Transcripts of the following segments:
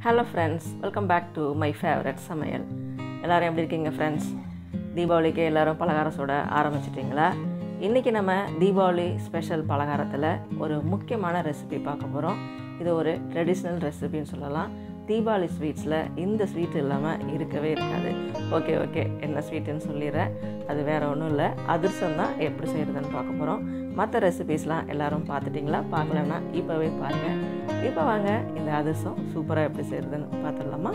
hello friends welcome back to my favourite சமையல் எல்லோரும் எப்படி இருக்கீங்க ஃப்ரெண்ட்ஸ் தீபாவளிக்கு எல்லோரும் பலகாரம் சுட ஆரம்பிச்சிட்டிங்களா இன்றைக்கி நம்ம தீபாவளி ஸ்பெஷல் பலகாரத்தில் ஒரு முக்கியமான ரெசிபி பார்க்க போகிறோம் இது ஒரு ட்ரெடிஷ்னல் ரெசிபின்னு சொல்லலாம் தீபாவளி ஸ்வீட்ஸில் இந்த ஸ்வீட் இல்லாமல் இருக்கவே இருக்காது ஓகே ஓகே என்ன ஸ்வீட்டுன்னு சொல்லிடுறேன் அது வேறு ஒன்றும் இல்லை அதிர்சம் தான் எப்படி செய்கிறதுன்னு பார்க்க போகிறோம் மற்ற ரெசிபீஸ்லாம் எல்லாரும் பார்த்துட்டிங்களா பார்க்கலன்னா இப்போவே பாருங்கள் இப்போ வாங்க இந்த அதிர்சம் சூப்பராக எப்படி செய்கிறதுன்னு பார்த்துடலாமா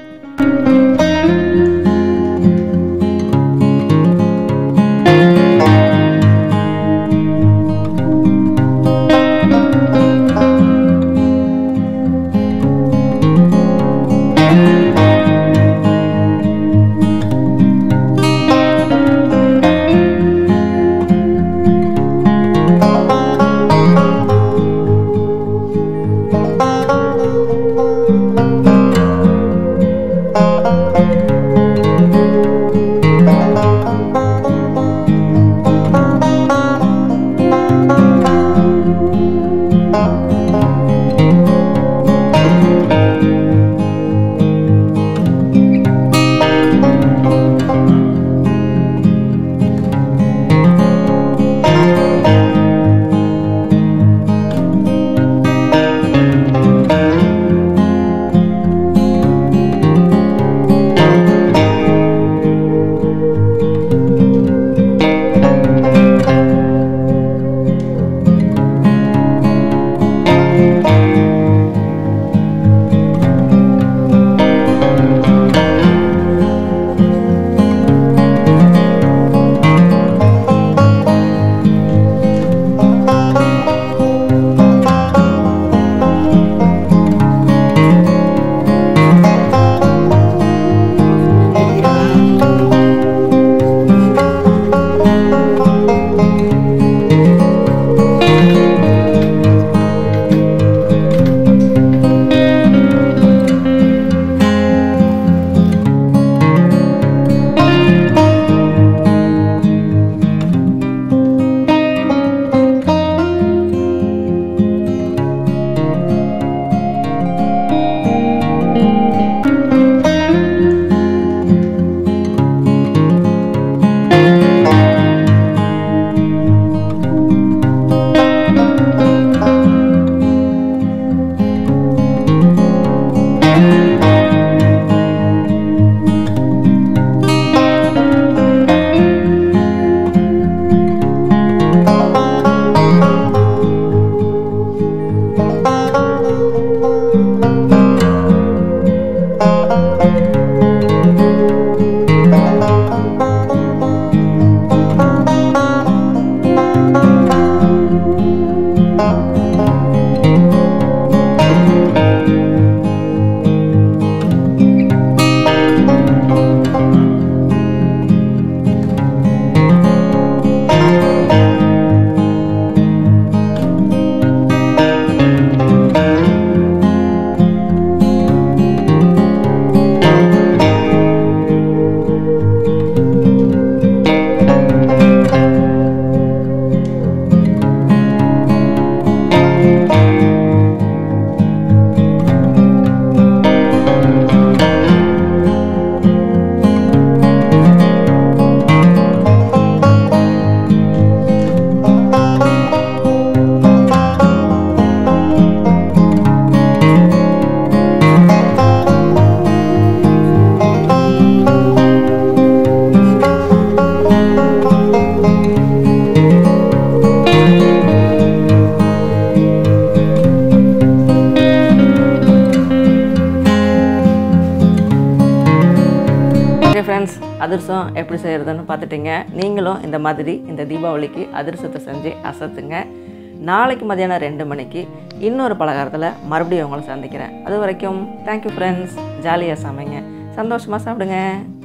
ஓகே ஃப்ரெண்ட்ஸ் அதிர்சம் எப்படி செய்கிறதுன்னு பார்த்துட்டிங்க நீங்களும் இந்த மாதிரி இந்த தீபாவளிக்கு அதிர்சத்தை செஞ்சு அசத்துங்க நாளைக்கு மதியானம் ரெண்டு மணிக்கு இன்னொரு பலகாரத்தில் மறுபடியும் உங்களை சந்திக்கிறேன் அது வரைக்கும் தேங்க்யூ ஃப்ரெண்ட்ஸ் ஜாலியாக சமைங்க சந்தோஷமாக சாப்பிடுங்க